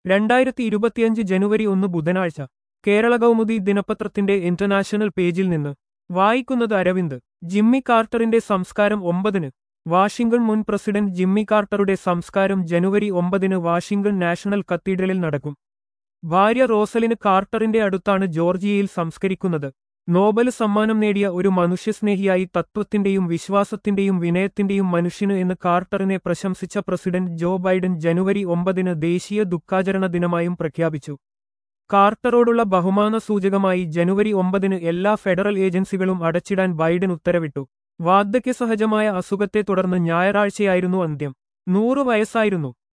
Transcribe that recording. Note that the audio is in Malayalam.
രണ്ടായിരത്തി ഇരുപത്തിയഞ്ച് ജനുവരി ഒന്ന് ബുധനാഴ്ച കേരള കൗമുദി ദിനപത്രത്തിന്റെ ഇന്റർനാഷണൽ പേജിൽ നിന്ന് വായിക്കുന്നത് അരവിന്ദ് ജിമ്മി കാർട്ടറിന്റെ സംസ്കാരം ഒമ്പതിന് വാഷിംഗ്ടൺ മുൻ പ്രസിഡന്റ് ജിമ്മി കാർട്ടറുടെ സംസ്കാരം ജനുവരി ഒമ്പതിന് വാഷിംഗ്ടൺ നാഷണൽ കത്തീഡ്രലിൽ നടക്കും ഭാര്യ റോസലിന് കാർട്ടറിന്റെ അടുത്താണ് ജോർജിയയിൽ സംസ്കരിക്കുന്നത് നോബൽ സമ്മാനം നേടിയ ഒരു മനുഷ്യസ്നേഹിയായി തത്വത്തിന്റെയും വിശ്വാസത്തിന്റെയും വിനയത്തിന്റെയും മനുഷ്യന് എന്ന് കാർട്ടറിനെ പ്രശംസിച്ച പ്രസിഡന്റ് ജോ ബൈഡൻ ജനുവരി ഒമ്പതിന് ദേശീയ ദുഃഖാചരണ ദിനമായും പ്രഖ്യാപിച്ചു കാർട്ടറോടുള്ള ബഹുമാന സൂചകമായി ജനുവരി ഒമ്പതിന് എല്ലാ ഫെഡറൽ ഏജൻസികളും അടച്ചിടാൻ ബൈഡൻ ഉത്തരവിട്ടു വാർദ്ധക്യസഹജമായ അസുഖത്തെ തുടർന്ന് ഞായറാഴ്ചയായിരുന്നു അന്ത്യം നൂറു വയസ്സായിരുന്നു